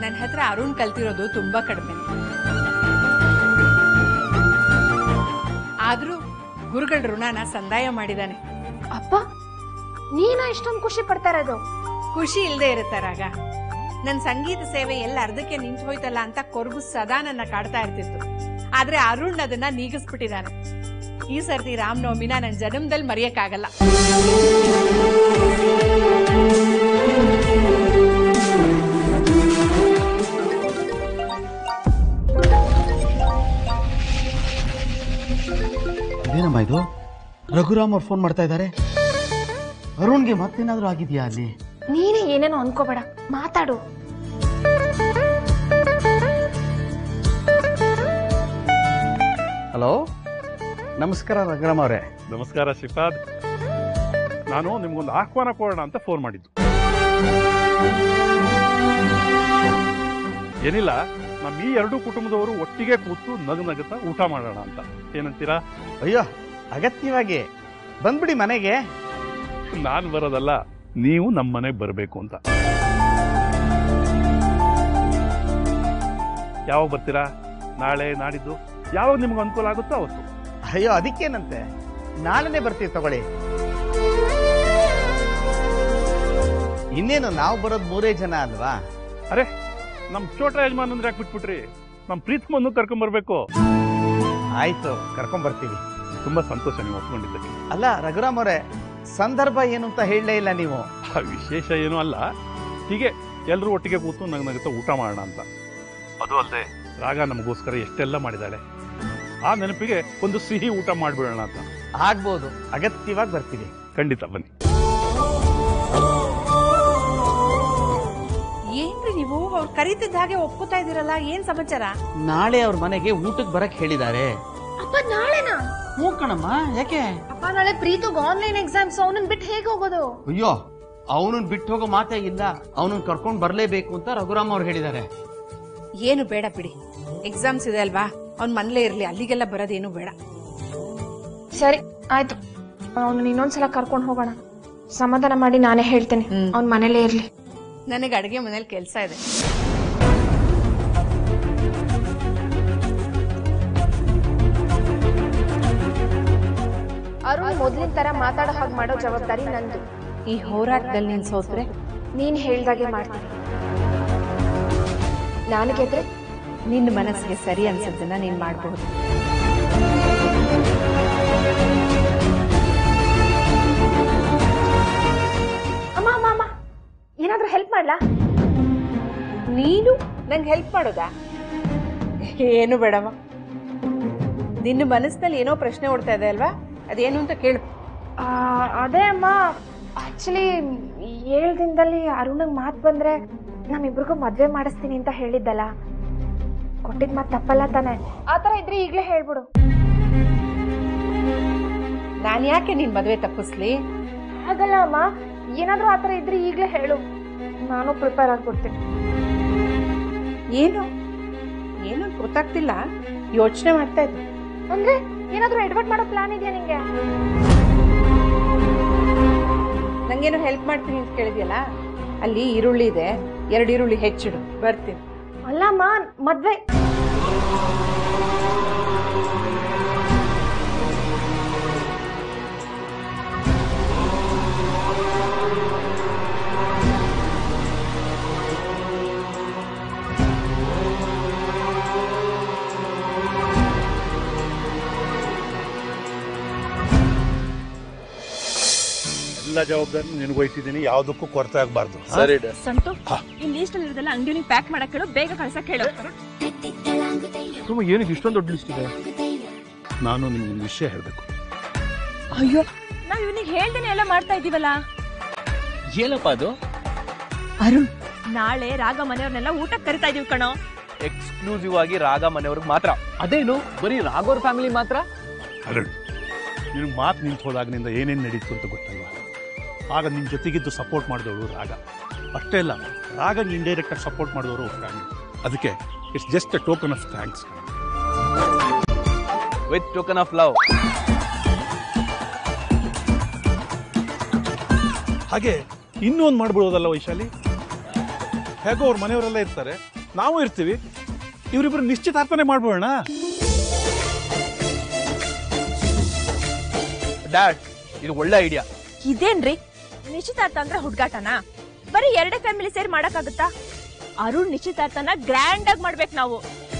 ನನ್ನ ಹತ್ರ ಅರುಣ್ ಕಲ್ತಿರೋದು ತುಂಬಾ ಕಡಿಮೆ ಆದ್ರೂ ಗುರುಗಳ ಋಣನ ಸಂದಾಯ ಮಾಡಿದಾನೆ ಅಪ್ಪ ನೀನ ಇಷ್ಟೊಂದು ಖುಷಿ ಪಡ್ತಾ ಇರೋದು ಖುಷಿ ಇಲ್ಲದೆ ಇರುತ್ತೆ ರಾಗ ನನ್ನ ಸಂಗೀತ ಸೇವೆ ಎಲ್ಲ ಅರ್ಧಕ್ಕೆ ನಿಂತು ಹೋಯ್ತಲ್ಲ ಅಂತ ಕೊರಗು ಸದಾ ನನ್ನ ಕಾಡ್ತಾ ಇರ್ತಿತ್ತು ಆದ್ರೆ ಅರುಣ್ ಅದನ್ನ ನೀಗಿಸ್ಬಿಟ್ಟಿದ್ದಾನೆ ಈ ಸರ್ತಿ ರಾಮನವಮಿನ ನನ್ನ ಜನ್ಮದಲ್ಲಿ ಮರೆಯಕ್ಕಾಗಲ್ಲ ಇದೇನಮ್ಮ ಇದು ರಘುರಾಮ್ ಅವ್ರು ಫೋನ್ ಮಾಡ್ತಾ ಇದ್ದಾರೆ ಅರುಣ್ಗೆ ಮತ್ತೇನಾದ್ರೂ ಆಗಿದ್ಯಾ ಅಲ್ಲಿ ನೀನೇ ಏನೇನೋ ಅನ್ಕೋಬೇಡ ಮಾತಾಡು ಹಲೋ ನಮಸ್ಕಾರ ರಘುರಾಮ್ ಅವರೇ ನಮಸ್ಕಾರ ಶ್ರೀಪಾದ್ ನಾನು ನಿಮ್ಗೊಂದು ಆಹ್ವಾನ ಕೊಡೋಣ ಅಂತ ಫೋನ್ ಮಾಡಿದ್ದು ಏನಿಲ್ಲ ನಮ್ಮ ಈ ಎರಡು ಕುಟುಂಬದವರು ಒಟ್ಟಿಗೆ ಕೂತು ನಗು ನಗುತ್ತಾ ಊಟ ಮಾಡೋಣ ಅಂತ ಏನಂತೀರಾ ಅಯ್ಯೋ ಅಗತ್ಯವಾಗಿ ಬಂದ್ಬಿಡಿ ಮನೆಗೆ ನಾನು ಬರೋದಲ್ಲ ನೀವು ನಮ್ಮ ಮನೆಗೆ ಬರಬೇಕು ಅಂತ ಯಾವಾಗ ಬರ್ತೀರಾ ನಾಳೆ ನಾಡಿದ್ದು ಯಾವಾಗ ನಿಮ್ಗೆ ಅನುಕೂಲ ಆಗುತ್ತೋ ಅವತ್ತು ಅಯ್ಯೋ ಅದಕ್ಕೇನಂತೆ ನಾಳೆನೆ ಬರ್ತೀವಿ ತಗೊಳ್ಳಿ ಇನ್ನೇನು ನಾವು ಬರೋದು ಮೂರೇ ಜನ ಅಲ್ವಾ ಅರೆ ನಮ್ಮ ಚೋಟ ಯಜಮಾನ್ ಅಂದ್ರೆ ಯಾಕೆ ಬಿಟ್ಬಿಟ್ರಿ ನಮ್ಮ ಪ್ರೀತ್ಮನ್ನು ಕರ್ಕೊಂಬರ್ಬೇಕು ಆಯ್ತು ಕರ್ಕೊಂಡ್ ಬರ್ತೀವಿ ತುಂಬಾ ಸಂತೋಷ ನೀವು ಒಪ್ಕೊಂಡಿದ್ದಕ್ಕೆ ಅಲ್ಲ ರಘುರಾಮ್ ಅವರೇ ಸಂದರ್ಭ ಏನು ಅಂತ ಹೇಳಲೇ ಇಲ್ಲ ನೀವು ಆ ವಿಶೇಷ ಏನೂ ಅಲ್ಲ ಹೀಗೆ ಎಲ್ಲರೂ ಒಟ್ಟಿಗೆ ಕೂತು ನಗ ನಗುತ್ತಾ ಊಟ ಮಾಡೋಣ ಅಂತ ಅದು ಅಲ್ಲದೆ ರಾಗ ನಮಗೋಸ್ಕರ ಎಷ್ಟೆಲ್ಲ ಮಾಡಿದಾಳೆ ಆ ನೆನಪಿಗೆ ಒಂದು ಸಿಹಿ ಊಟ ಮಾಡ್ಬಿಡೋಣ ಅಂತ ಆಗ್ಬೋದು ಅಗತ್ಯವಾಗಿ ಬರ್ತೀವಿ ಖಂಡಿತ ಬನ್ನಿ ಏನ್ರಿ ನೀವು ಅವ್ರು ಕರೀತಿದ್ದ ಹಾಗೆ ಒಪ್ಕೋತಾ ಇದೀರಲ್ಲ ಏನ್ ಸಮಾಚಾರ ನಾಳೆ ಅವ್ರ ಮನೆಗೆ ಊಟಕ್ಕೆ ಬರಕ್ ಹೇಳಿದ್ದಾರೆ ಅಪ್ಪ ನಾಳೆನಾ ಹ್ಞೂ ಕಣಮ್ಮ ಯಾಕೆ ಅಪ್ಪ ನಾಳೆ ಪ್ರೀತುಗ್ ಆನ್ಲೈನ್ ಎಕ್ಸಾಮ್ಸ್ ಅವನನ್ನ ಬಿಟ್ಟು ಹೇಗೆ ಹೋಗೋದು ಅಯ್ಯೋ ಅವನನ್ನ ಬಿಟ್ಟು ಹೋಗೋ ಮಾತೇ ಇಲ್ಲ ಅವನನ್ನ ಕರ್ಕೊಂಡು ಬರ್ಲೇಬೇಕು ಅಂತ ರಘುರಾಮ್ ಅವ್ರು ಹೇಳಿದ್ದಾರೆ ಏನು ಬೇಡ ಬಿಡಿ ಎಕ್ಸಾಮ್ಸ್ ಇದೆ ಅಲ್ವಾ ಅವ್ನ್ ಮನೇಲೇ ಇರ್ಲಿ ಅಲ್ಲಿಗೆಲ್ಲ ಬರೋದೇನು ಬೇಡ ಸರಿ ಆಯ್ತು ಅವನು ಇನ್ನೊಂದ್ಸಲ ಕರ್ಕೊಂಡು ಹೋಗೋಣ ಸಮಾಧಾನ ಮಾಡಿ ನಾನೇ ಹೇಳ್ತೇನೆ ಹ್ಮ್. ಅವ್ನ ಮನೇಲೇ ಇರ್ಲಿ ನನಗೆ ಅಡುಗೆ ಮನೇಲಿ ಕೆಲಸ ಇದೆ ಅರುಣ್ ಮೊದ್ಲಿನ ತರ ಮಾತಾಡೋ ಹಾಗೆ ಮಾಡೋ ಜವಾಬ್ದಾರಿ ನಂದು ಈ ಹೋರಾಟದಲ್ಲಿ ನೀನ್ ಸೋತ್ರೆ ನೀನ್ ಹೇಳ್ದಾಗೆ ಮಾಡ್ತೀನಿ ನಾನು ಗೆದ್ರೆ ನಿನ್ನ ಮನಸ್ಸಿಗೆ ಸರಿ ಅನ್ಸದ್ದನ್ನ ನೀನ್ ಮಾಡಬಹುದು ಅಮ್ಮ ಅಮ್ಮ ಅಮ್ಮ ಏನಾದ್ರೂ ಹೆಲ್ಪ್ ಮಾಡ್ಲಾ ನೀನು ನಂಗೆ ಹೆಲ್ಪ್ ಮಾಡೋದಾ ಏನು ಬೇಡಮ್ಮ ನಿನ್ನ ಮನಸ್ಸಿನಲ್ಲಿ ಏನೋ ಪ್ರಶ್ನೆ ಓಡ್ತಾ ಇದೆ ಅಲ್ವಾ ಅದೇನು ಅಂತ ಕೇಳು ಆ, ಅದೇ ಅಮ್ಮ ಆಕ್ಚುಲಿ ಏಳು ದಿನದಲ್ಲಿ ಅರುಣಗ್ ಮಾತು ಬಂದ್ರೆ ನಮ್ಮಿಬ್ರಿಗೂ ಮದ್ವೆ ಮಾಡಿಸ್ತೀನಿ ಅಂತ ಹೇಳಿದ್ದಲ್ಲ ಕೊಟ್ಟಿದ್ ಮಾತು ತಪ್ಪಲ್ಲ ತಾನೆ ಆತರ ಇದ್ರೆ ಈಗ್ಲೇ ಹೇಳ್ಬಿಡು ನಾನು ಯಾಕೆ ನಿನ್ ಮದುವೆ ತಪ್ಪಿಸ್ಲಿ ಹಾಗಲ್ಲ ಅಮ್ಮ ಏನಾದ್ರೂ ಆತರ ಇದ್ರೆ ಈಗ್ಲೇ ಹೇಳು ನಾನು ಪ್ರಿಪೇರ್ ಆಗ್ಬಿಡ್ತೀನಿ ಏನು ಏನು ಅಂತ ಗೊತ್ತಾಗ್ತಿಲ್ಲ ಯೋಚನೆ ಮಾಡ್ತಾ ಇದ್ದೆ ಅಂದ್ರೆ ಏನಾದ್ರೂ ಎಡ್ವರ್ಟ್ ಮಾಡೋ ಪ್ಲಾನ್ ಇದೆಯಾ ನಿಂಗೆ ನಂಗೇನೋ ಹೆಲ್ಪ್ ಮಾಡ್ತೀನಿ ಅಂತ ಕೇಳಿದ್ಯಲ್ಲ ಅಲ್ಲಿ ಈರುಳ್ಳಿ ಇದೆ ಎರಡು ಈರುಳ್ಳಿ ಹೆಚ್ಚಿಡು ಬರ್ತೀನಿ ಅಲ್ಲಮ್ಮ ಮದ್ವೆ ಎಲ್ಲ ಜವಾಬ್ದಾರಿ ನಿನಗೆ ವಹಿಸಿದ್ದೀನಿ ಯಾವುದಕ್ಕೂ ಕೊರತೆ ಆಗಬಾರ್ದು ಸರಿ ಸಂತು ಈ ಲೀಸ್ಟ್ ಅಲ್ಲಿ ಇರೋದೆಲ್ಲ ಅಂಗಡಿಲಿ ಪ್ಯಾಕ್ ಮಾಡಕ್ ಹೇಳು ಬೇಗ ಕಳ್ಸಕ್ ಹೇಳು ಏನಕ್ಕೆ ಇಷ್ಟೊಂದು ದೊಡ್ಡ ಲಿಸ್ಟ್ ಇದೆ ನಾನು ನಿಮ್ಗೆ ಒಂದು ವಿಷಯ ಹೇಳಬೇಕು ಅಯ್ಯೋ ನಾವ್ ಇವನಿಗೆ ಹೇಳ್ದೇನೆ ಎಲ್ಲ ಮಾಡ್ತಾ ಇದೀವಲ್ಲ ಏನಪ್ಪ ಅದು ಅರುಣ್ ನಾಳೆ ರಾಗ ಮನೆಯವ್ರನ್ನೆಲ್ಲ ಊಟಕ್ಕೆ ಕರಿತಾ ಇದೀವಿ ಕಣೋ ಎಕ್ಸ್ಕ್ಲೂಸಿವ್ ಆಗಿ ರಾಗ ಮನೆಯವ್ರಿಗೆ ಮಾತ್ರ ಅದೇನು ಬರೀ ರಾಗೋರ್ ಫ್ಯಾಮಿಲಿ ಮಾತ್ರ ಅರುಣ್ ನಿನಗೆ ಮಾತು ನಿಂತು ಹೋದಾಗಿನಿಂದ ಏನೇನು ನಡೀತು ಅಂತ ಗೊತ್ತಲ್ವಾ ಆಗ ನಿನ್ನ ಜೊತೆಗಿದ್ದು ಸಪೋರ್ಟ್ ಮಾಡಿದವಳು ರಾಗ ಅಷ್ಟೇ ಅಲ್ಲ ರಾಗ ಇಂಡೈರೆಕ್ಟಾಗಿ ಸಪೋರ್ಟ್ ಮಾಡಿದವರು ಫ್ಯಾಮಿಲಿ ಅದಕ್ಕೆ it's just a token of thanks with token of love ಹಾಗೆ ಇನ್ನೂ ಒಂದು ಮಾಡ್ಬಿಡೋದಲ್ಲ ವೈಶಾಲಿ ಹೇಗೋ ಅವ್ರ ಮನೆಯವರೆಲ್ಲ ಇರ್ತಾರೆ ನಾವು ಇರ್ತೀವಿ ಇವರಿಬ್ರು ನಿಶ್ಚಿತಾರ್ಥನೆ ಮಾಡ್ಬೋಣ ಡ್ಯಾಡ್ ಇದು ಒಳ್ಳೆ ಐಡಿಯಾ ಇದೇನ್ರಿ ನಿಶ್ಚಿತಾರ್ಥ ಅಂದ್ರೆ ಹುಡ್ಗಾಟನ ಬರೀ ಎರಡೇ ಫ್ಯಾಮಿಲಿ ಸೇರಿ ಮಾಡಕ್ಕಾಗತ್ತಾ ಅರುಣ್ ನಿಶ್ಚಿತಾರ್ಥನ ಗ್ರ್ಯಾಂಡ್ ಆಗಿ ಮಾಡ್ಬೇಕು ನಾವು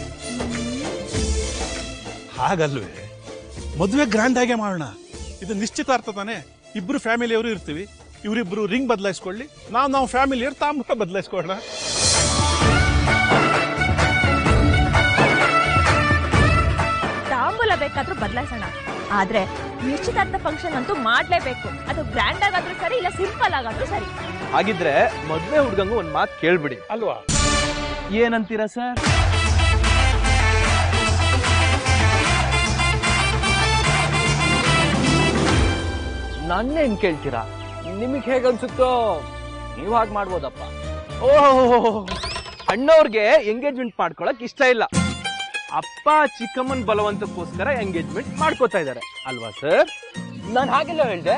ಹಾಗಲ್ವೇ ಮದುವೆ ಗ್ರ್ಯಾಂಡ್ ಆಗೇ ಮಾಡೋಣ ಇದು ನಿಶ್ಚಿತಾರ್ಥ ತಾನೆ ಇಬ್ರು ಫ್ಯಾಮಿಲಿಯವರು ಇರ್ತೀವಿ ಇವರಿಬ್ರು ರಿಂಗ್ ಬದಲಾಯಿಸ್ಕೊಳ್ಳಿ ನಾವು ನಾವು ಫ್ಯಾಮಿಲಿಯವ್ರು ತಾಂಬೂಲ ಬದಲಾಯಿಸ್ಕೊಳ್ಳೋಣ ತಾಂಬೂಲ ಬೇಕಾದ್ರೂ ಬದಲಾಯಿಸೋಣ ಆದ್ರೆ ನಿಶ್ಚಿತಾರ್ಥ ಫಂಕ್ಷನ್ ಅಂತೂ ಮಾಡ್ಲೇಬೇಕು ಅದು ಗ್ರ್ಯಾಂಡ್ ಆಗಾದ್ರೂ ಸರಿ ಇಲ್ಲ ಸಿಂಪಲ್ ಆಗಾದ್ರೂ ಸರಿ ಹಾಗಿದ್ರೆ ಮದ್ವೆ ಹುಡ್ಗಂಗು ಒಂದ್ ಮಾತು ಕೇಳ್ಬಿಡಿ ಅಲ್ವಾ ಏನಂತೀರಾ ಸರ್ ನನ್ನೇನ್ ಕೇಳ್ತೀರಾ ನಿಮಗೆ ಹೇಗನ್ಸುತ್ತೋ ನೀವು ಹಾಗೆ ಮಾಡ್ಬೋದಪ್ಪ ಓಹ್ ಅಣ್ಣವ್ರಿಗೆ ಎಂಗೇಜ್ಮೆಂಟ್ ಮಾಡ್ಕೊಳಕ್ ಇಷ್ಟ ಇಲ್ಲ ಅಪ್ಪ ಚಿಕ್ಕಮ್ಮನ್ ಬಲವಂತಕ್ಕೋಸ್ಕರ ಎಂಗೇಜ್ಮೆಂಟ್ ಮಾಡ್ಕೋತಾ ಇದ್ದಾರೆ ಅಲ್ವಾ ಸರ್ ನಾನು ಹಾಗೆಲ್ಲ ಹೇಳ್ದೆ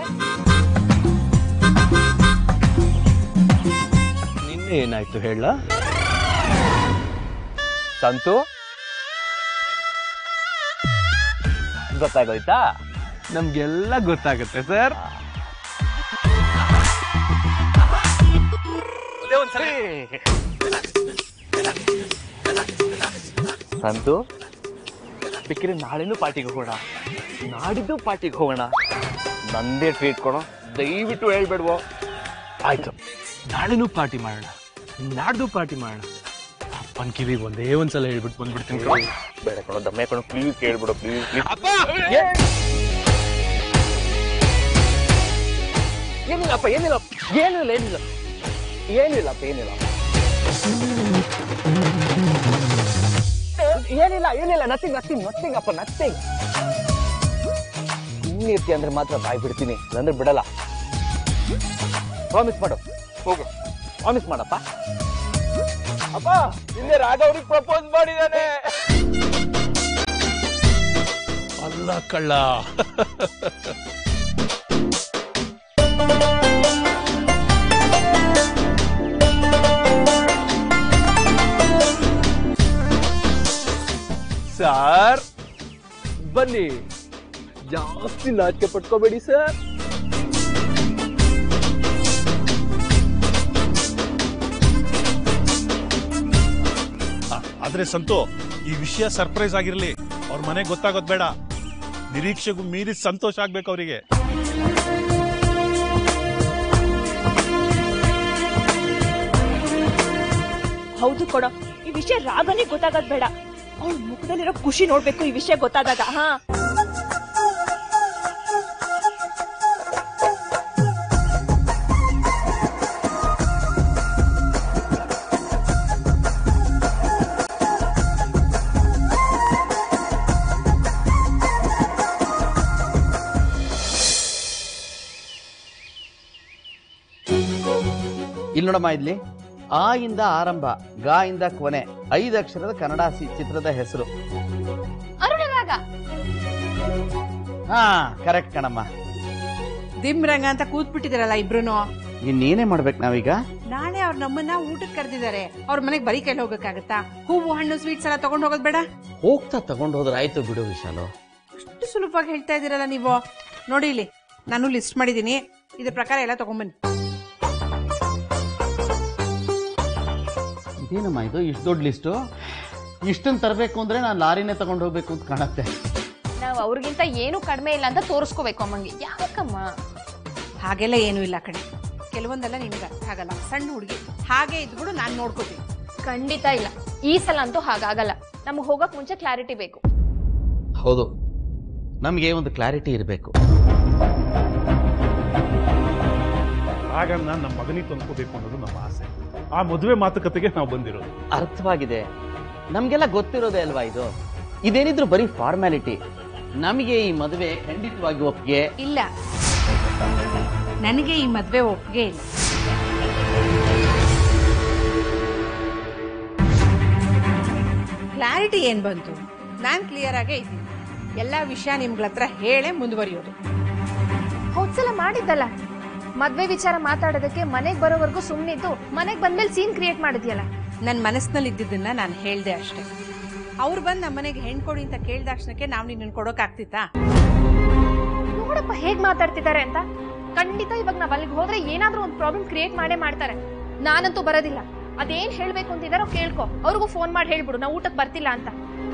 ನಿನ್ನೆ ಏನಾಯ್ತು ಹೇಳ ಸಂತು ಗೊತ್ತಾಗೋಯ್ತಾ ನಮ್ಗೆಲ್ಲ ಗೊತ್ತಾಗುತ್ತೆ ಸರ್ ಸಂತು ಬೇಕಿದ್ರೆ ನಾಳೆನೂ ಪಾರ್ಟಿಗೆ ಹೋಗೋಣ ನಾಡಿದ್ದು ಪಾರ್ಟಿಗೆ ಹೋಗೋಣ ನಂದೇ ಟ್ರೀಟ್ ಕೊಡೋ ದಯವಿಟ್ಟು ಹೇಳ್ಬೇಡ್ವೋ ಆಯ್ತು ನಾಳೆನೂ ಪಾರ್ಟಿ ಮಾಡೋಣ ನಾಡ್ದು ಪಾರ್ಟಿ ಮಾಡೋಣ ಅಪ್ಪನ ಕಿವಿಗೆ ಒಂದೇ ಒಂದ್ಸಲ ಹೇಳ್ಬಿಟ್ಟು ಬಂದ್ಬಿಡ್ತೀನಿ ಕಣೋ. ಬೇಡ ಕಣೋ ದಮ್ಮೆ ಕಣೋ ಪ್ಲೀಸ್ ಹೇಳ್ಬಿಡು ಪ್ಲೀಸ್ ಅಪ್ಪ ಏನಿಲ್ಲಪ್ಪ ಏನಿಲ್ಲ ಏನಿಲ್ಲ ಏನಿಲ್ಲ ಏನಿಲ್ಲಪ್ಪ ಏನಿಲ್ಲ ಏನಿಲ್ಲ ಏನಿಲ್ಲ ನಥಿಂಗ್ ನಥಿಂಗ್ ನಥಿಂಗ್ ಅಪ್ಪ ನಥಿಂಗ್ ಇನ್ನಿರ್ತಿ ಅಂದ್ರೆ ಮಾತ್ರ ಬಾಯ್ ಬಿಡ್ತೀನಿ ಅಂದ್ರೆ ಬಿಡಲ್ಲ ಪ್ರಾಮಿಸ್ ಮಾಡು ಹೋಗು ಪ್ರಾಮಿಸ್ ಮಾಡಪ್ಪ ಅಪ್ಪ ಹಿಂದೆ ರಾಘವ್ರಿಗೆ ಪ್ರಪೋಸ್ ಮಾಡಿದಾನೆ ಅಲ್ಲ ಕಳ್ಳ ಸರ್ ಬನ್ನಿ ಜಾಸ್ತಿ ನಾಚಿಕೆ ಪಟ್ಕೋಬೇಡಿ ಸರ್ ಆ, ಆದ್ರೆ ಸಂತು ಈ ವಿಷಯ ಸರ್ಪ್ರೈಸ್ ಆಗಿರ್ಲಿ ಅವ್ರ ಮನೆಗೆ ಗೊತ್ತಾಗೋದ್ ಬೇಡ ನಿರೀಕ್ಷೆಗೂ ಮೀರಿ ಸಂತೋಷ ಆಗ್ಬೇಕು ಅವರಿಗೆ ಹೌದು ಕೊಡೋ ಈ ವಿಷಯ ರಾಗನಿಗೆ ಗೊತ್ತಾಗದ್ ಬೇಡ ಅವ್ಳ ಮುಖದಲ್ಲಿರೋ ಖುಷಿ ನೋಡ್ಬೇಕು ಈ ವಿಷಯ ಗೊತ್ತಾದಾಗ ಹಾ ಇಲ್ಲಿ ನೋಡಮ್ಮ ಇಲ್ಲಿ ಆ ಇಂದ ಆರಂಭ ಗಾ ಇಂದ ಕೊನೆ ಐದು ಅಕ್ಷರದ ಕನ್ನಡ ಸಿ ಚಿತ್ರದ ಹೆಸರು ಅರುಣರಾಗ ಹಾ ಕರೆಕ್ಟ್ ಕಣಮ್ಮ ದಿಮ್ ರಂಗ ಅಂತ ಕೂತ್ಬಿಟ್ಟಿದಾರಲ್ಲ ಇಬ್ರುನು ಇನ್ನೇನೇ ಮಾಡ್ಬೇಕು ನಾವೀಗ ನಾಳೆ ಅವ್ರ ನಮ್ಮನ್ನ ಊಟಕ್ಕೆ ಕರೆದಿದ್ದಾರೆ ಅವ್ರ ಮನೆಗೆ ಬರೀ ಕೈಲಿ ಹೋಗಕ್ಕಾಗತ್ತಾ ಹೂವು ಹಣ್ಣು ಸ್ವೀಟ್ಸ್ ಎಲ್ಲ ತಗೊಂಡ್ ಹೋಗೋದ್ ಬೇಡ ಹೋಗ್ತಾ ತಗೊಂಡು ಹೋದ್ರೆ ಆಯ್ತು ಬಿಡು ವಿಶಾಲು ಅಷ್ಟು ಸುಲಭವಾಗಿ ಹೇಳ್ತಾ ಇದೀರಲ್ಲ ನೀವು ನೋಡಿ ಇಲ್ಲಿ ನಾನು ಲಿಸ್ಟ್ ಮಾಡಿದೀನಿ ಇದ್ರ ಪ್ರಕಾರ ಎಲ್ಲ ತಗೊಂಬನ್ನಿ ಇದೇನಮ್ಮ ಇದು ಇಷ್ಟು ದೊಡ್ಡ ಲಿಸ್ಟು ಇಷ್ಟನ್ನು ತರಬೇಕು ಅಂದ್ರೆ ನಾನು ಲಾರಿನೇ ತಗೊಂಡು ಹೋಗ್ಬೇಕು ಅಂತ ಕಾಣತ್ತೆ ನಾವು ಅವ್ರಿಗಿಂತ ಏನು ಕಡಿಮೆ ಇಲ್ಲ ಅಂತ ತೋರಿಸ್ಕೋಬೇಕು ಅಮ್ಮಂಗೆ ಯಾಕಮ್ಮ ಹಾಗೆಲ್ಲ ಏನೂ ಇಲ್ಲ ಕಣೆ ಕೆಲವೊಂದೆಲ್ಲ ನಿನಗೆ ಅರ್ಥ ಆಗಲ್ಲ ಸಣ್ಣ ಹುಡುಗಿ ಹಾಗೆ ಇದ್ಬಿಡು ನಾನು ನೋಡ್ಕೋತೀನಿ ಖಂಡಿತ ಇಲ್ಲ ಈ ಸಲ ಅಂತೂ ಹಾಗಾಗಲ್ಲ ನಮ್ಗೆ ಹೋಗಕ್ ಮುಂಚೆ ಕ್ಲಾರಿಟಿ ಬೇಕು ಹೌದು ನಮಗೆ ಒಂದು ಕ್ಲಾರಿಟಿ ಇರಬೇಕು ಆಗ ನಾನು ನಮ್ಮ ಮಗನಿಗೆ ತಂದ್ಕೋಬೇಕು ಅನ್ನೋದು ನಮ್ಮ ಆಸೆ ಆ ಮದುವೆ ಮಾತುಕತೆಗೆ ನಾವು ಬಂದಿರೋದು ಅರ್ಥವಾಗಿದೆ ನಮಗೆಲ್ಲ ಗೊತ್ತಿರೋದೇ ಅಲ್ವಾ ಇದು ಇದೇನಿದ್ರು ಬರೀ ಫಾರ್ಮ್ಯಾಲಿಟಿ ನಮಗೆ ಈ ಮದುವೆ ಖಂಡಿತವಾಗಿ ಒಪ್ಪಿಗೆ ಇಲ್ಲ ನನಗೆ ಈ ಮದ್ವೆ ಒಪ್ಪಿಗೆ ಇಲ್ಲ ಕ್ಲಾರಿಟಿ ಏನ್ ಬಂತು ನಾನ್ ಕ್ಲಿಯರ್ ಆಗೇ ಇದ್ದೀನಿ ಎಲ್ಲಾ ವಿಷಯ ನಿಮ್ಗಳ ಹತ್ರ ಹೇಳೇ ಮುಂದುವರಿಯೋದು ಹೋದ್ಸಲ ಮಾಡಿದ್ದಲ್ಲ ಮದ್ವೆ ವಿಚಾರ ಮಾತಾಡೋದಕ್ಕೆ ಮನೆಗ್ ಬರೋವರೆಗೂ ಸುಮ್ಮನಿದ್ದು ಮನೆಗ್ ಬಂದ್ಮೇಲೆ ಸೀನ್ ಕ್ರಿಯೇಟ್ ಮಾಡಿದ್ಯಲ್ಲ ನನ್ನ ಮನಸ್ಸಿನಲ್ಲಿ ಇದ್ದಿದ್ದನ್ನ ನಾನು ಹೇಳ್ದೆ ಅಷ್ಟೇ ಅವ್ರು ಬಂದು ನಮ್ಮ ಮನೆಗೆ ಹೆಣ್ ಕೊಡಿ ಅಂತ ಕೇಳ್ದಾಕ್ಷಣಕ್ಕೆ ನಾವು ನಿನ್ನನ್ನು ಕೊಡೋಕ್ಕಾಗ್ತಿತ್ತಾ ನೋಡಪ್ಪ ಹೇಗ್ ಮಾತಾಡ್ತಿದ್ದಾರೆ ಅಂತ ಖಂಡಿತ ಇವಾಗ ನಾವ್ ಅಲ್ಲಿಗೆ ಹೋದ್ರೆ ಏನಾದ್ರೂ ಒಂದು ಪ್ರಾಬ್ಲಮ್ ಕ್ರಿಯೇಟ್ ಮಾಡೇ ಮಾಡ್ತಾರೆ ನಾನಂತೂ ಬರೋದಿಲ್ಲ ಅದೇನ್ ಹೇಳ್ಬೇಕು ಅಂತಿದಾರೋ ಕೇಳ್ಕೊ ಅವ್ರಿಗೂ ಫೋನ್ ಮಾಡಿ ಹೇಳ್ಬಿಡು ನಾ ಊಟಕ್ಕೆ ಬರ್ತಿಲ್ಲ ಅಂತ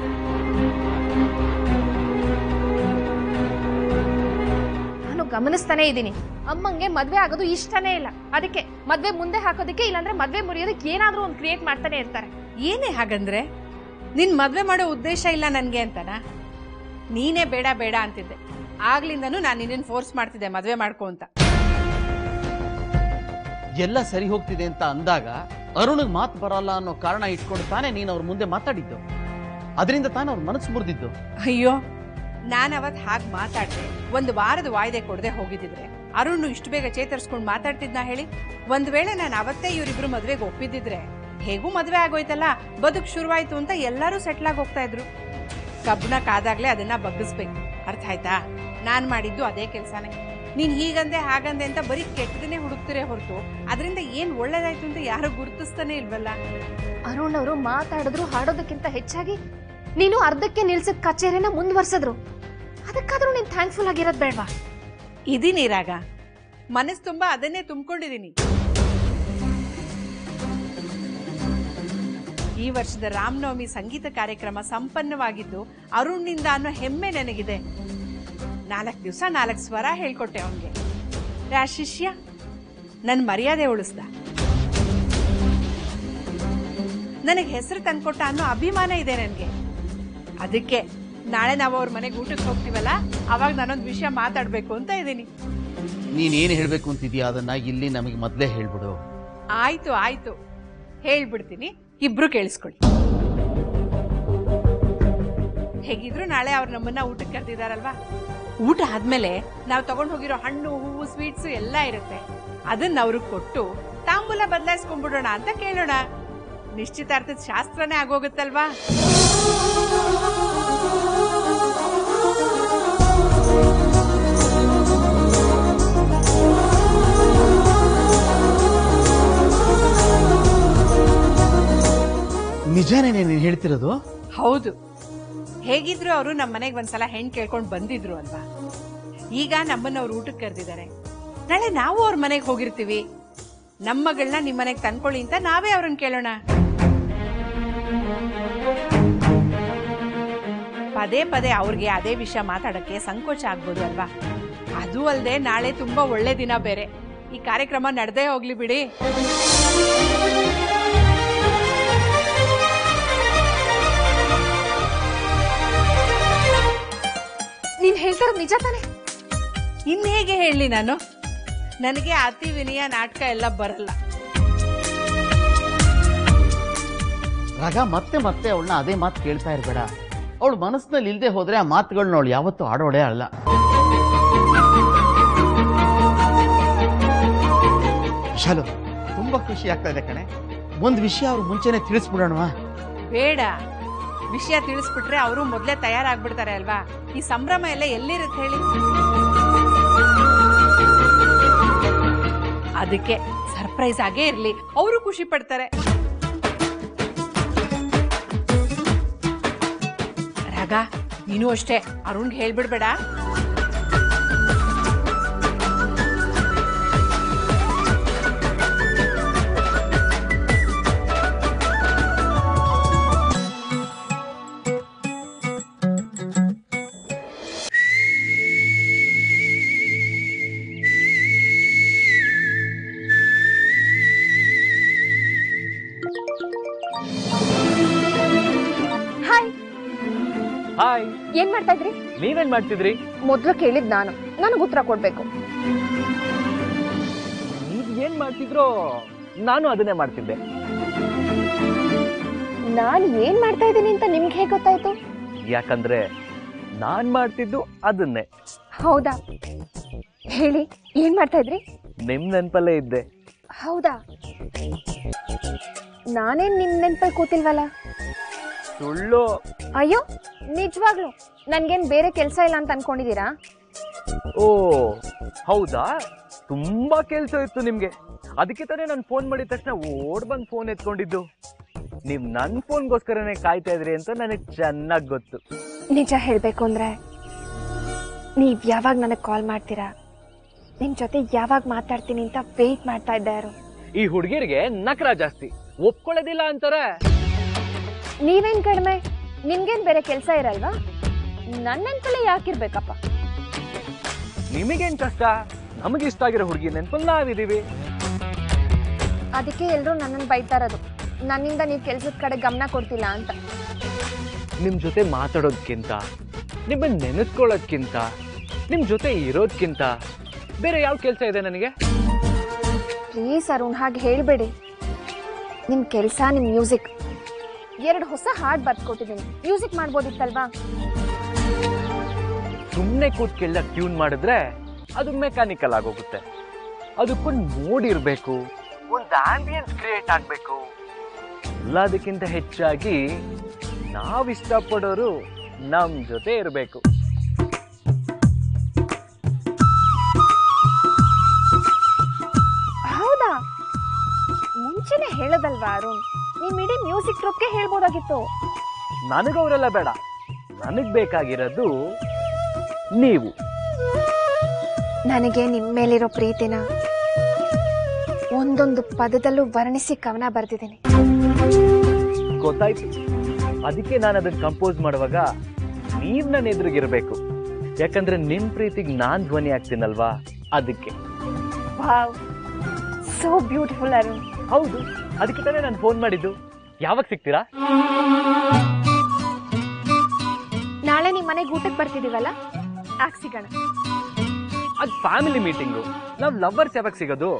ನಾನು ಗಮನಿಸ್ತಾನೆ ಇದ್ದೀನಿ ಅಮ್ಮಂಗೆ ಮದ್ವೆ ಆಗೋದು ಇಷ್ಟನೇ ಇಲ್ಲ ಅದಕ್ಕೆ ಮದ್ವೆ ಮುಂದೆ ಹಾಕೋದಕ್ಕೆ ಇಲ್ಲಾಂದ್ರೆ ಮದ್ವೆ ಮುರಿಯೋದಕ್ಕೆ ಏನಾದ್ರೂ ಒಂದು ಕ್ರಿಯೇಟ್ ಮಾಡ್ತಾನೆ ಇರ್ತಾರೆ ಏನೇ ಹಾಗಂದ್ರೆ ನಿನ್ ಮದ್ವೆ ಮಾಡೋ ಉದ್ದೇಶ ಇಲ್ಲ ನನ್ಗೆ ಅಂತನಾ ನೀನೇ ಬೇಡ ಬೇಡ ಅಂತಿದ್ದೆ ಆಗ್ಲಿಂದನೂ ನಾನು ನಿನ್ನನ್ನು ಫೋರ್ಸ್ ಮಾಡ್ತಿದ್ದೆ ಮದ್ವೆ ಮಾಡ್ಕೊ ಅಂತ ಎಲ್ಲ ಸರಿ ಹೋಗ್ತಿದೆ ಅಂತ ಅಂದಾಗ ಅರುಣಿಗೆ ಮಾತು ಬರಲ್ಲ ಅನ್ನೋ ಕಾರಣ ಇಟ್ಕೊಂಡು ತಾನೇ ನೀನು ಅವ್ರ ಮುಂದೆ ಮಾತಾಡಿದ್ದು ಅದರಿಂದ ತಾನೇ ಅವ್ರ ಮನಸ್ಸು ಮುರಿದಿದ್ದು ಅಯ್ಯೋ ನಾನು ಅವತ್ ಹಾಗೆ ಮಾತಾಡ್ದೆ ಒಂದು ವಾರದ ವಾಯ್ದೆ ಕೊಡದೆ ಹೋಗಿದ್ದಿದ್ರೆ ಅರುಣ್ ಇಷ್ಟು ಬೇಗ ಚೇತರಿಸ್ಕೊಂಡು ಮಾತಾಡ್ತಿದ್ನ ಹೇಳಿ ಒಂದ್ ವೇಳೆ ನಾನು ಅವತ್ತೇ ಇವರಿಬ್ರು ಮದ್ವೆಗೆ ಒಪ್ಪಿದ್ದಿದ್ರೆ ಹೇಗೂ ಮದ್ವೆ ಆಗೋಯ್ತಲ್ಲ ಬದುಕು ಶುರುವಾಯ್ತು ಅಂತ ಎಲ್ಲರೂ ಸೆಟ್ಲ್ ಆಗಿ ಹೋಗ್ತಾ ಇದ್ರು ಕಬ್ಬಣ ಕಾದಾಗ್ಲೇ ಅದನ್ನ ಬಗ್ಗಿಸ್ಬೇಕು ಅರ್ಥ ಆಯ್ತಾ ನಾನ್ ಮಾಡಿದ್ದು ಅದೇ ಕೆಲ್ಸಾನೇ ನೀನ್ ಹೀಗಂದೆ ಹಾಗಂದೆ ಅಂತ ಬರೀ ಕೆಟ್ಟದನ್ನೇ ಹುಡುಕ್ತಿರೇ ಹೊರತು ಅದರಿಂದ ಏನ್ ಒಳ್ಳೇದಾಯ್ತು ಅಂತ ಯಾರು ಗುರುತಿಸ್ತಾನೆ ಇಲ್ವಲ್ಲ ಅರುಣ್ ಅವರು ಮಾತಾಡಿದ್ರು ಹಾಡೋದಕ್ಕಿಂತ ಹೆಚ್ಚಾಗಿ ನೀನು ಅರ್ಧಕ್ಕೆ ನಿಲ್ಸಿದ ಕಚೇರಿನ ಮುಂದುವರ್ಸಿದ್ರು ಅದಕ್ಕಾದ್ರೂ ನೀನ್ ಥ್ಯಾಂಕ್ಫುಲ್ ಆಗಿರೋದ್ ಬೇಡ್ವಾ ಇದೀನಿ ರಾಗ ಮನಸ್ಸು ತುಂಬಾ ಅದನ್ನೇ ತುಂಬಿಕೊಂಡಿದ್ದೀನಿ ಈ ವರ್ಷದ ರಾಮನವಮಿ ಸಂಗೀತ ಕಾರ್ಯಕ್ರಮ ಸಂಪನ್ನವಾಗಿದ್ದು ಅರುಣ್ನಿಂದ ಅನ್ನೋ ಹೆಮ್ಮೆ ನನಗಿದೆ ನಾಲ್ಕು ದಿವಸ ನಾಲ್ಕು ಸ್ವರ ಹೇಳ್ಕೊಟ್ಟೆ ಅವನಿಗೆ ರಾ ಶಿಷ್ಯ ನನ್ನ ಮರ್ಯಾದೆ ಉಳಿಸ್ದ ನನಗೆ ಹೆಸರು ತಂದ್ಕೊಟ್ಟ ಅನ್ನೋ ಅಭಿಮಾನ ಇದೆ ನನಗೆ ಅದಕ್ಕೆ ನಾಳೆ ನಾವು ಅವ್ರ ಮನೆಗೆ ಊಟಕ್ಕೆ ಹೋಗ್ತೀವಲ್ಲ ಅವಾಗ ನಾನೊಂದು ವಿಷಯ ಮಾತಾಡ್ಬೇಕು ಅಂತ ಇದ್ದೀನಿ ನೀನೇನು ಹೇಳಬೇಕು ಅಂತಿದ್ಯಾ ಅದನ್ನ ಇಲ್ಲಿ ನಮಗೆ ಮೊದಲೇ ಹೇಳ್ಬಿಡು ಆಯ್ತು ಆಯ್ತು ಹೇಳ್ಬಿಡ್ತೀನಿ ಇಬ್ರು ಕೇಳಿಸ್ಕೊಳ್ಳಿ ಹೇಗಿದ್ರು ನಾಳೆ ಅವ್ರು ನಮ್ಮನ್ನ ಊಟಕ್ಕೆ ಕರೆದಿದಾರಲ್ವಾ ಊಟ ಆದ್ಮೇಲೆ ನಾವು ತಗೊಂಡ್ ಹೋಗಿರೋ ಹಣ್ಣು ಹೂವು ಸ್ವೀಟ್ಸ್ ಎಲ್ಲ ಇರುತ್ತೆ ಅದನ್ನ ಅವ್ರಿಗೆ ಕೊಟ್ಟು ತಾಂಬೂಲ ಬದಲಾಯಿಸ್ಕೊಂಡ್ಬಿಡೋಣ ಅಂತ ಕೇಳೋಣ ನಿಶ್ಚಿತಾರ್ಥದ ಶಾಸ್ತ್ರನೇ ಆಗೋಗುತ್ತಲ್ವಾ ನಿಜಾನೇ ನೀನು ಹೇಳ್ತಿರೋದು ಹೌದು ಹೇಗಿದ್ರು ಅವರು ನಮ್ಮ ಮನೆಗೆ ಒಂದ್ಸಲ ಹೆಣ್ ಕೇಳ್ಕೊಂಡು ಬಂದಿದ್ರು ಅಲ್ವಾ ಈಗ ನಮ್ಮನ್ನ ಅವ್ರು ಊಟಕ್ಕೆ ಕರೆದಿದ್ದಾರೆ ನಾಳೆ ನಾವು ಅವ್ರ ಮನೆಗೆ ಹೋಗಿರ್ತೀವಿ ನಮ್ಮ ಮಗಳನ್ನ ನಿಮ್ಮ ಮನೆಗೆ ತಂದ್ಕೊಳ್ಳಿ ಅಂತ ನಾವೇ ಅವ್ರನ್ನ ಕೇಳೋಣ ಪದೇ ಪದೇ ಅವ್ರಿಗೆ ಅದೇ ವಿಷಯ ಮಾತಾಡಕ್ಕೆ ಸಂಕೋಚ ಆಗ್ಬೋದು ಅಲ್ವಾ ಅದು ಅಲ್ಲದೆ ನಾಳೆ ತುಂಬಾ ಒಳ್ಳೆ ದಿನ ಬೇರೆ ಈ ಕಾರ್ಯಕ್ರಮ ನಡೆದೇ ಹೋಗ್ಲಿ ಬಿಡಿ ನೀನ್ ಹೇಳ್ತಾರದ್ ನಿಜ ತಾನೆ ಇನ್ ಹೇಗೆ ಹೇಳಿ ನಾನು ನನಗೆ ಅತಿ ವಿನಯ ನಾಟಕ ಎಲ್ಲ ಬರಲ್ಲ ರಾಗ ಮತ್ತೆ ಮತ್ತೆ ಅವಳನ್ನ ಅದೇ ಮಾತು ಕೇಳ್ತಾ ಇರಬೇಡ ಅವಳು ಮನಸ್ಸಿನಲ್ಲಿ ಇಲ್ಲದೆ ಹೋದ್ರೆ ಆ ಮಾತುಗಳನ್ನ ಅವಳು ಯಾವತ್ತೂ ಆಡೋಳೆ ಅಲ್ಲ ವಿಶಾಲು ತುಂಬಾ ಖುಷಿ ಆಗ್ತಾ ಇದೆ ಕಣೆ ಒಂದು ವಿಷಯ ಅವ್ರು ಮುಂಚೆನೆ ತಿಳಿಸ್ಬಿಡೋಣವಾ ಬೇಡ ವಿಷಯ ತಿಳಿಸ್ಬಿಟ್ರೆ ಅವರು ಮೊದಲೇ ತಯಾರಾಗ್ಬಿಡ್ತಾರೆ ಅಲ್ವಾ ಈ ಸಂಭ್ರಮ ಎಲ್ಲ ಎಲ್ಲಿರುತ್ತೆ ಹೇಳಿ ಅದಕ್ಕೆ ಸರ್ಪ್ರೈಸ್ ಆಗೇ ಇರ್ಲಿ ಅವರು ಖುಷಿ ಪಡ್ತಾರೆ ರಾಗ ನೀನು ಅಷ್ಟೇ ಅರುಣ್ಗೆ ಹೇಳ್ಬಿಡ್ಬೇಡ ಹಾಯ್ ಹಾಯ್ ಏನ್ ಮಾಡ್ತಾ ಇದ್ರಿ ನೀವೇನ್ ಮಾಡ್ತಿದ್ರಿ ಮೊದ್ಲು ಕೇಳಿದ್ ನಾನು ನನಗ್ ಉತ್ತರ ಕೊಡ್ಬೇಕು ನೀವ್ ಏನ್ ಮಾಡ್ತಿದ್ರೋ ನಾನು ಅದನ್ನೇ ಮಾಡ್ತಿದ್ದೆ ನಾನ್ ಏನ್ ಮಾಡ್ತಾ ಇದ್ದೀನಿ ಅಂತ ನಿಮ್ಗೆ ಹೇಗ್ ಗೊತ್ತಾಯ್ತು ಯಾಕಂದ್ರೆ ನಾನ್ ಮಾಡ್ತಿದ್ದು ಅದನ್ನೇ ಹೌದಾ ಹೇಳಿ ಏನ್ ಮಾಡ್ತಾ ಇದ್ರಿ ನಿಮ್ ನೆನ್ಪಲ್ಲೇ ಇದ್ದೆ ಹೌದಾ ನಾನೇನ್ ನಿಮ್ ನೆನ್ಪಲ್ಲಿ ಕೂತಿಲ್ವಲ್ಲ ಸುಳ್ಳು ಅಯ್ಯೋ ನಿಜವಾಗ್ಲು ನನ್ಗೇನ್ ಬೇರೆ ಕೆಲ್ಸ ಇಲ್ಲ ಅಂತ ಅನ್ಕೊಂಡಿದೀರಾ ಓ ಹೌದಾ ತುಂಬಾ ಕೆಲ್ಸ ಇತ್ತು ನಿಮ್ಗೆ ಅದಕ್ಕೆ ತಾನೇ ನಾನು ಫೋನ್ ಮಾಡಿದ ತಕ್ಷಣ ಓಡ್ ಬಂದ್ ಫೋನ್ ಎತ್ಕೊಂಡಿದ್ದು ನೀವ್ ನನ್ ಫೋನ್ಗೋಸ್ಕರನೇ ಕಾಯ್ತಾ ಇದ್ರಿ ಅಂತ ನನಗೆ ಚೆನ್ನಾಗಿ ಗೊತ್ತು ನಿಜ ಹೇಳ್ಬೇಕು ಅಂದ್ರೆ ನೀವ್ ಯಾವಾಗ ನನಗೆ ಕಾಲ್ ಮಾಡ್ತೀರಾ ನಿಮ್ ಜೊತೆ ಯಾವಾಗ ಮಾತಾಡ್ತೀನಿ ಅಂತ ವೇಟ್ ಮಾಡ್ತಾ ಇದ್ದೆ ಯಾರು ಈ ಹುಡುಗಿರಿಗೆ ನಕರ ಜಾಸ್ತಿ ಒಪ್ಕೊಳ್ಳೋದಿಲ್ಲ ಅಂತಾರೆ ನೀವೇನ್ ಕಡಿಮೆ ನಿಮ್ಗೇನ್ ಬೇರೆ ಕೆಲಸ ಇರಲ್ವಾ ನನ್ನಂತಲೇ ಯಾಕಿರ್ಬೇಕಪ್ಪ ನಿಮಗೇನ್ ಕಷ್ಟ ನಮಗೆ ಇಷ್ಟ ಆಗಿರೋ ಹುಡುಗಿ ನೆನ್ಪಲ್ಲಿ ನಾವಿದೀವಿ ಅದಕ್ಕೆ ಎಲ್ರು ನನ್ನನ್ನು ಬೈತಾ ಇರೋದು ನನ್ನಿಂದ ನೀವು ಕೆಲ್ಸದ ಕಡೆ ಗಮನ ಕೊಡ್ತಿಲ್ಲ ಅಂತ ನಿಮ್ ಜೊತೆ ಮಾತಾಡೋದ್ಕಿಂತ ನಿಮ್ಮನ್ನ ನೆನೆಸ್ಕೊಳ್ಳೋದ್ಕಿಂತ ನಿಮ್ ಜೊತೆ ಇರೋದ್ಕಿಂತ ಬೇರೆ ಯಾವ ಕೆಲಸ ಇದೆ ನನಗೆ ಪ್ಲೀಸ್ ಅರುಣ್ ಹಾಗೆ ಹೇಳ್ಬೇಡಿ ನಿಮ್ ಕೆಲಸ ನಿಮ್ ಮ್ಯೂಸಿಕ್ ಎರಡು ಹೊಸ ಹಾಡ್ ಬರ್ಕೊಟ್ಟಿದ್ದೀನಿ ಮ್ಯೂಸಿಕ್ ಮಾಡ್ಬೋದಿತ್ತಲ್ವಾ ಸುಮ್ಮನೆ ಕೂತ್ ಕೇಳ್ದಾಗ ಟ್ಯೂನ್ ಮಾಡಿದ್ರೆ ಅದು ಮೆಕ್ಯಾನಿಕಲ್ ಆಗೋಗುತ್ತೆ ಅದಕ್ಕೊಂದು ಮೂಡ್ ಇರಬೇಕು ಒಂದು ಆಂಬಿಯನ್ಸ್ ಕ್ರಿಯೇಟ್ ಆಗಬೇಕು ಎಲ್ಲದಕ್ಕಿಂತ ಹೆಚ್ಚಾಗಿ ನಾವ್ ಇಷ್ಟಪಡೋರು ನಮ್ ಜೊತೆ ಇರಬೇಕು ಹೌದಾ ಮುಂಚೆನೆ ಹೇಳೋದಲ್ವಾ ಅರುಣ್ ನಿಮ್ ಇಡೀ ಮ್ಯೂಸಿಕ್ ಟ್ರೂಪ್ಗೆ ಹೇಳ್ಬೋದಾಗಿತ್ತು ನನಗವರೆಲ್ಲ ಬೇಡ ನನಗ್ ಬೇಕಾಗಿರೋದು ನೀವು ನನಗೆ ನಿಮ್ಮ ಮೇಲಿರೋ ಪ್ರೀತಿನ ಒಂದೊಂದು ಪದದಲ್ಲೂ ವರ್ಣಿಸಿ ಕವನ ಬರ್ದಿದ್ದೀನಿ ಗೊತ್ತಾಯ್ತು ಅದಕ್ಕೆ ನಾನು ಅದನ್ನ ಕಂಪೋಸ್ ಮಾಡುವಾಗ ನೀವ್ ನನ್ನ ಎದುರಿಗಿರ್ಬೇಕು ಯಾಕಂದ್ರೆ ನಿಮ್ ಪ್ರೀತಿಗೆ ನಾನ್ ಧ್ವನಿ ಆಗ್ತೀನಲ್ವಾ ಅದಕ್ಕೆ ವಾವ್ ಸೋ ಬ್ಯೂಟಿಫುಲ್ ಅರುಣ್ ಹೌದು ಅದಕ್ಕೆ ತಾನೇ ನಾನು ಫೋನ್ ಮಾಡಿದ್ದು ಯಾವಾಗ ಸಿಗ್ತೀರಾ ನಾಳೆ ನಿಮ್ಮ ಮನೆಗೆ ಊಟಕ್ಕೆ ಬರ್ತಿದೀವಲ್ಲ ಆಗ ಸಿಗೋಣ ಅದು ಫ್ಯಾಮಿಲಿ ಮೀಟಿಂಗು ನಾವ್ ಲವರ್ಸ್ ಯಾವಾಗ ಸಿಗೋದು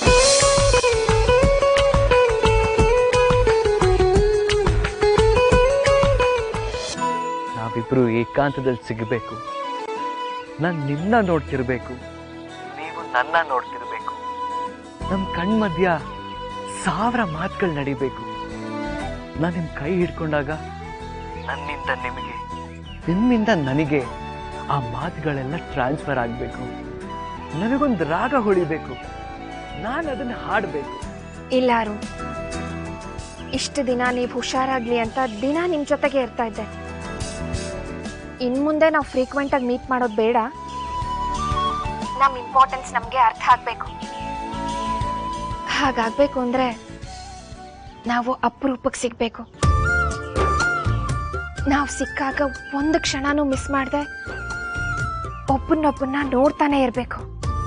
ನಾವಿಬ್ರು ಏಕಾಂತದಲ್ಲಿ ಸಿಗಬೇಕು ನಾನ್ ನಿನ್ನ ನೋಡ್ತಿರ್ಬೇಕು ನೀವು ನನ್ನ ನೋಡ್ತಿರ್ಬೇಕು ನಮ್ ಕಣ್ ಮಧ್ಯ ಸಾವಿರ ಮಾತುಗಳು ನಡಿಬೇಕು ನಾನ್ ನಿಮ್ ಕೈ ಹಿಡ್ಕೊಂಡಾಗ ನನ್ನಿಂದ ನಿಮಗೆ ನಿಮ್ಮಿಂದ ನನಗೆ ಆ ಮಾತುಗಳೆಲ್ಲ ಟ್ರಾನ್ಸ್ಫರ್ ಆಗಬೇಕು ನನಗೊಂದು ರಾಗ ಹೊಳಿಬೇಕು ನಾನು ಅದನ್ನ ಹಾಡಬೇಕು ಇಲ್ಲ ಅರುಣ್ ಇಷ್ಟು ದಿನ ನೀವು ಹುಷಾರಾಗ್ಲಿ ಅಂತ ದಿನ ನಿಮ್ ಜೊತೆಗೆ ಇರ್ತಾ ಇದ್ದೆ ಇನ್ ಮುಂದೆ ನಾವು ಫ್ರೀಕ್ವೆಂಟ್ ಆಗಿ ಮೀಟ್ ಮಾಡೋದು ಬೇಡ ನಮ್ ಇಂಪಾರ್ಟೆನ್ಸ್ ನಮ್ಗೆ ಅರ್ಥ ಆಗ್ಬೇಕು ಹಾಗಾಗ್ಬೇಕು ಅಂದ್ರೆ ನಾವು ಅಪರೂಪಕ್ಕೆ ಸಿಗ್ಬೇಕು ನಾವು ಸಿಕ್ಕಾಗ ಒಂದು ಕ್ಷಣನೂ ಮಿಸ್ ಮಾಡ್ದೆ ಒಬ್ಬನೊಬ್ಬನ್ನ ನೋಡ್ತಾನೆ ಇರಬೇಕು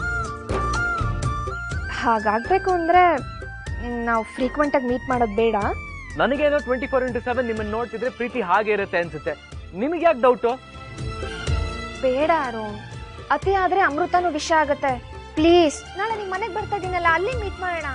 ಹಾಗಾಗ್ಬೇಕು ಅಂದ್ರೆ ನಾವು ಫ್ರೀಕ್ವೆಂಟ್ ಆಗಿ ಮೀಟ್ ಮಾಡೋದು ಬೇಡ ನನಗೇನೋ ಟ್ವೆಂಟಿ ಫೋರ್ ಇಂಟು ಸೆವೆನ್ ನಿಮ್ಮನ್ನ ನೋಡ್ತಿದ್ರೆ ಪ್ರೀತಿ ಹಾಗೆ ಇರುತ್ತೆ ಅನ್ಸುತ್ತೆ ನಿಮಗೆ ಯಾಕೆ ಡೌಟು ಬೇಡ ಅರುಣ್ ಅತಿ ಆದ್ರೆ ಅಮೃತನೂ ವಿಷ ಆಗತ್ತೆ ಪ್ಲೀಸ್ ನಾಳೆ ನಿಮ್ ಮನೆಗೆ ಬರ್ತಾ ಇದೀನಲ್ಲ ಅಲ್ಲಿ ಮೀಟ್ ಮಾಡೋಣ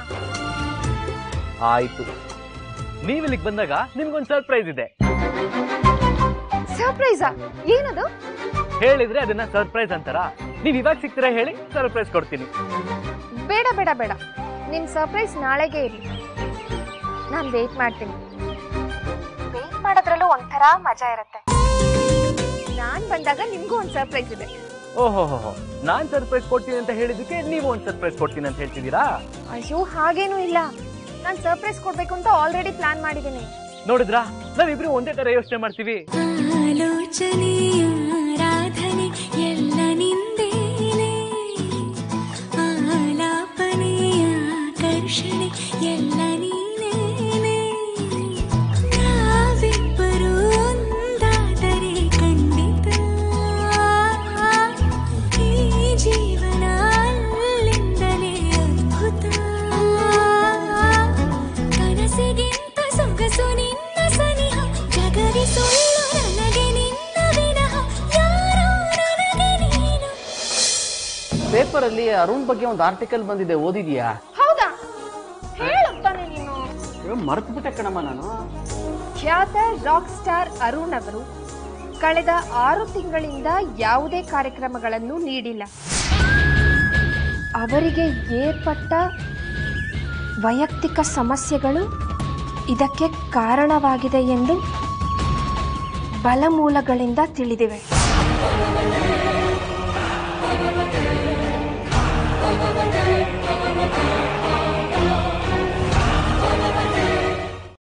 ಆಯ್ತು ನೀವು ಇಲ್ಲಿಗೆ ಬಂದಾಗ ನಿಮ್ಗೊಂದು ಸರ್ಪ್ರೈಸ್ ಇದೆ ಸರ್ಪ್ರೈಸಾ ಏನದು ಹೇಳಿದ್ರೆ ಅದನ್ನ ಸರ್ಪ್ರೈಸ್ ಅಂತಾರ ನೀವ್ ಇವಾಗ ಸಿಗ್ತೀರಾ ಹೇಳಿ ಸರ್ಪ್ರೈಸ್ ಕೊಡ್ತೀನಿ ಬೇಡ ಬೇಡ ಬೇಡ ನಿಮ್ ಸರ್ಪ್ರೈಸ್ ನಾಳೆಗೆ ಇರಿ ನಾನ್ ವೇಟ್ ಮಾಡ್ತೀನಿ ವೇಟ್ ಮಾಡೋದ್ರಲ್ಲೂ ಒಂಥರ ಮಜಾ ಇರುತ್ತೆ ನಾನ್ ಬಂದಾಗ ನಿಮ್ಗೂ ಒಂದ್ ಸರ್ಪ್ರೈಸ್ ಇದೆ ಓಹೋ ಹೋ ನಾನ್ ಸರ್ಪ್ರೈಸ್ ಕೊಡ್ತೀನಿ ಅಂತ ಹೇಳಿದಕ್ಕೆ ನೀವು ಒಂದು ಸರ್ಪ್ರೈಸ್ ಕೊಡ್ತೀನಿ ಅಂತ ಹೇಳ್ತಿದ್ದೀರಾ ಅಯ್ಯೋ ಹಾಗೇನೂ ಇಲ್ಲ ನಾನ್ ಸರ್ಪ್ರೈಸ್ ಕೊಡ್ಬೇಕು ಅಂತ ಆಲ್ರೆಡಿ ಪ್ಲಾನ್ ಮಾಡಿದ್ದೀನಿ ನೋಡಿದ್ರಾ ನಾವಿಬ್ರು ಒಂದೇ ತರ ಯೋಚನೆ ಮಾಡ್ತೀವಿ ಆಲೋಚನೆಯ ಆರಾಧನೆ ಎಲ್ಲ ನಿಂದೇನೆ ಆಲಾಪನೆಯ ಆಕರ್ಷಣೆ ಎಲ್ಲ ನೀನೇನೆ ನಾವಿಬ್ಬರು ಒಂದಾದರೆ ಖಂಡಿತ ಈ ಜೀವನ ಅಲ್ಲಿಂದಲೇ ಅದ್ಭುತ ಕನಸಿಗಿಂತ ಸೊಗಸು ನಿನ್ನ ಸನಿಹ ಜಗರಿ ಸುಳ್ಳು ನನಗೆ ನಿನ್ನ ವಿನಃ ಯಾರೋ ನನಗೆ ನೀನು ಪೇಪರ್ ಅಲ್ಲಿ ಅರುಣ್ ಬಗ್ಗೆ ಒಂದು ಆರ್ಟಿಕಲ್ ಬಂದಿದೆ ಓದಿದ್ಯಾ ಹೌದಾ ಹೇಳುತ್ತಾನೆ ನೀನು ಮರ್ತು ಬಿಟ್ಟೆ ಕಣಮ್ಮ ನಾನು ಖ್ಯಾತ ರಾಕ್ ಸ್ಟಾರ್ ಅರುಣ್ ಅವರು ಕಳೆದ ಆರು ತಿಂಗಳಿಂದ ಯಾವುದೇ ಕಾರ್ಯಕ್ರಮಗಳನ್ನು ನೀಡಿಲ್ಲ ಅವರಿಗೆ ಏರ್ಪಟ್ಟ ವೈಯಕ್ತಿಕ ಸಮಸ್ಯೆಗಳು ಇದಕ್ಕೆ ಕಾರಣವಾಗಿದೆ ಎಂದು ಬಲಮೂಲಗಳಿಂದ ತಿಳಿದಿವೆ